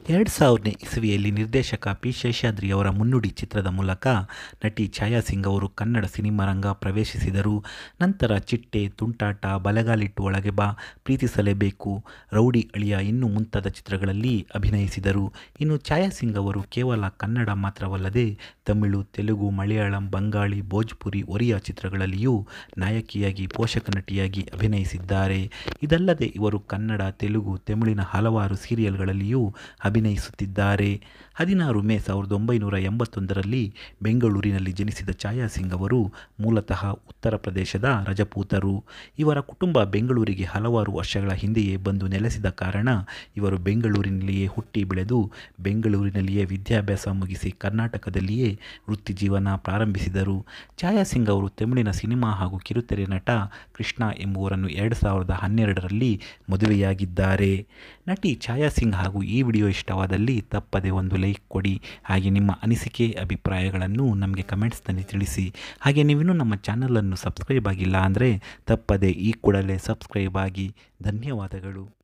ಎರಡು ಸಾವಿರನೇ ಇಸವಿಯಲ್ಲಿ ನಿರ್ದೇಶಕ ಪಿ ಶೇಷಾದ್ರಿ ಅವರ ಮುನ್ನುಡಿ ಚಿತ್ರದ ಮೂಲಕ ನಟಿ ಛಾಯಾ ಸಿಂಗ್ ಅವರು ಕನ್ನಡ ಸಿನಿಮಾರಂಗ ಪ್ರವೇಶಿಸಿದರು ನಂತರ ಚಿಟ್ಟೆ ತುಂಟಾಟ ಬಲಗಾಲಿಟ್ಟು ಒಳಗೆ ಬಾ ಪ್ರೀತಿಸಲೇಬೇಕು ರೌಡಿ ಅಳಿಯ ಇನ್ನೂ ಮುಂತಾದ ಚಿತ್ರಗಳಲ್ಲಿ ಅಭಿನಯಿಸಿದರು ಇನ್ನು ಛಾಯಾ ಸಿಂಗ್ ಅವರು ಕೇವಲ ಕನ್ನಡ ಮಾತ್ರವಲ್ಲದೆ ತಮಿಳು ತೆಲುಗು ಮಲಯಾಳಂ ಬಂಗಾಳಿ ಭೋಜ್ಪುರಿ ಒರಿಯಾ ಚಿತ್ರಗಳಲ್ಲಿಯೂ ನಾಯಕಿಯಾಗಿ ಪೋಷಕ ನಟಿಯಾಗಿ ಅಭಿನಯಿಸಿದ್ದಾರೆ ಇದಲ್ಲದೆ ಇವರು ಕನ್ನಡ ತೆಲುಗು ತಮಿಳಿನ ಹಲವಾರು ಸೀರಿಯಲ್ಗಳಲ್ಲಿಯೂ ಅಭಿನಯಿಸುತ್ತಿದ್ದಾರೆ ಹದಿನಾರು ಮೇ ಸಾವಿರದ ಒಂಬೈನೂರ ಎಂಬತ್ತೊಂದರಲ್ಲಿ ಬೆಂಗಳೂರಿನಲ್ಲಿ ಜನಿಸಿದ ಛಾಯಾ ಸಿಂಗ್ ಅವರು ಮೂಲತಃ ಉತ್ತರ ಪ್ರದೇಶದ ರಜಪೂತರು ಇವರ ಕುಟುಂಬ ಬೆಂಗಳೂರಿಗೆ ಹಲವಾರು ವರ್ಷಗಳ ಹಿಂದೆಯೇ ಬಂದು ನೆಲೆಸಿದ ಕಾರಣ ಇವರು ಬೆಂಗಳೂರಿನಲ್ಲಿಯೇ ಹುಟ್ಟಿ ಬೆಳೆದು ಬೆಂಗಳೂರಿನಲ್ಲಿಯೇ ವಿದ್ಯಾಭ್ಯಾಸ ಮುಗಿಸಿ ಕರ್ನಾಟಕದಲ್ಲಿಯೇ ವೃತ್ತಿ ಜೀವನ ಪ್ರಾರಂಭಿಸಿದರು ಛಾಯಾ ಸಿಂಗ್ ಅವರು ತಮಿಳಿನ ಸಿನಿಮಾ ಹಾಗೂ ಕಿರುತೆರೆ ನಟ ಕೃಷ್ಣ ಎಂಬುವರನ್ನು ಎರಡು ಸಾವಿರದ ಹನ್ನೆರಡರಲ್ಲಿ ಮದುವೆಯಾಗಿದ್ದಾರೆ ನಟಿ ಛಾಯಾ ಸಿಂಗ್ ಹಾಗೂ ಈ ವಿಡಿಯೋ ಇಷ್ಟವಾದಲ್ಲಿ ತಪ್ಪದೆ ಒಂದು ಲೈಕ್ ಕೊಡಿ ಹಾಗೆ ನಿಮ್ಮ ಅನಿಸಿಕೆ ಅಭಿಪ್ರಾಯಗಳನ್ನು ನಮಗೆ ಕಮೆಂಟ್ಸ್ನಲ್ಲಿ ತಿಳಿಸಿ ಹಾಗೆ ನೀವಿನ್ನೂ ನಮ್ಮ ಚಾನಲನ್ನು ಸಬ್ಸ್ಕ್ರೈಬ್ ಆಗಿಲ್ಲ ಅಂದರೆ ತಪ್ಪದೆ ಈ ಕೂಡಲೇ ಸಬ್ಸ್ಕ್ರೈಬ್ ಆಗಿ ಧನ್ಯವಾದಗಳು